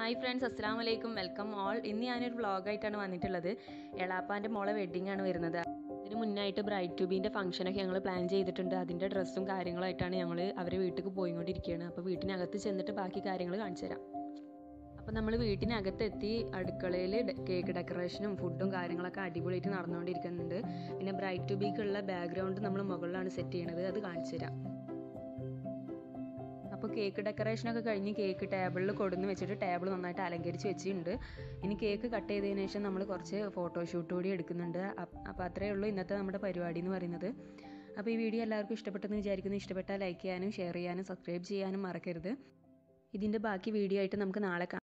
hi friends അസ്സാം വലൈക്കും welcome all ഇന്ന് ഞാനൊരു വ്ളോഗായിട്ടാണ് വന്നിട്ടുള്ളത് എളാപ്പാൻ്റെ മോളെ വെഡ്ഡിംഗ് ആണ് വരുന്നത് അതിന് മുന്നായിട്ട് ബ്രൈറ്റ് ട്യൂബിൻ്റെ ഫംഗ്ഷനൊക്കെ ഞങ്ങൾ പ്ലാൻ ചെയ്തിട്ടുണ്ട് അതിൻ്റെ ഡ്രസ്സും കാര്യങ്ങളായിട്ടാണ് ഞങ്ങൾ അവരെ വീട്ടിലേക്ക് പോയിക്കൊണ്ടിരിക്കുകയാണ് അപ്പോൾ വീട്ടിനകത്ത് ചെന്നിട്ട് ബാക്കി കാര്യങ്ങൾ കാണിച്ചു തരാം അപ്പോൾ നമ്മൾ വീട്ടിനകത്തെത്തി അടുക്കളയിൽ കേക്ക് ഡെക്കറേഷനും ഫുഡും കാര്യങ്ങളൊക്കെ അടിപൊളിയായിട്ട് നടന്നുകൊണ്ടിരിക്കുന്നുണ്ട് പിന്നെ ബ്രൈറ്റ് ട്യൂബിക്കുള്ള ബാക്ക്ഗ്രൗണ്ട് നമ്മൾ മുകളിലാണ് സെറ്റ് ചെയ്യണത് അത് കാണിച്ചു തരാം അപ്പോൾ കേക്ക് ഡെക്കറേഷനൊക്കെ കഴിഞ്ഞ് കേക്ക് ടേബിളിൽ കൊടുന്ന് വെച്ചിട്ട് ടേബിൾ നന്നായിട്ട് അലങ്കരിച്ച് വെച്ചിട്ടുണ്ട് ഇനി കേക്ക് കട്ട് ചെയ്തതിന് ശേഷം നമ്മൾ കുറച്ച് ഫോട്ടോഷൂട്ട് കൂടി എടുക്കുന്നുണ്ട് അപ്പോൾ അത്രയേ ഉള്ളൂ ഇന്നത്തെ നമ്മുടെ പരിപാടി എന്ന് പറയുന്നത് അപ്പോൾ ഈ വീഡിയോ എല്ലാവർക്കും ഇഷ്ടപ്പെട്ടെന്ന് വിചാരിക്കുന്നു ഇഷ്ടപ്പെട്ടാൽ ലൈക്ക് ചെയ്യാനും ഷെയർ ചെയ്യാനും സബ്സ്ക്രൈബ് ചെയ്യാനും മറക്കരുത് ഇതിൻ്റെ ബാക്കി വീഡിയോ ആയിട്ട് നമുക്ക് നാളെ കാണാം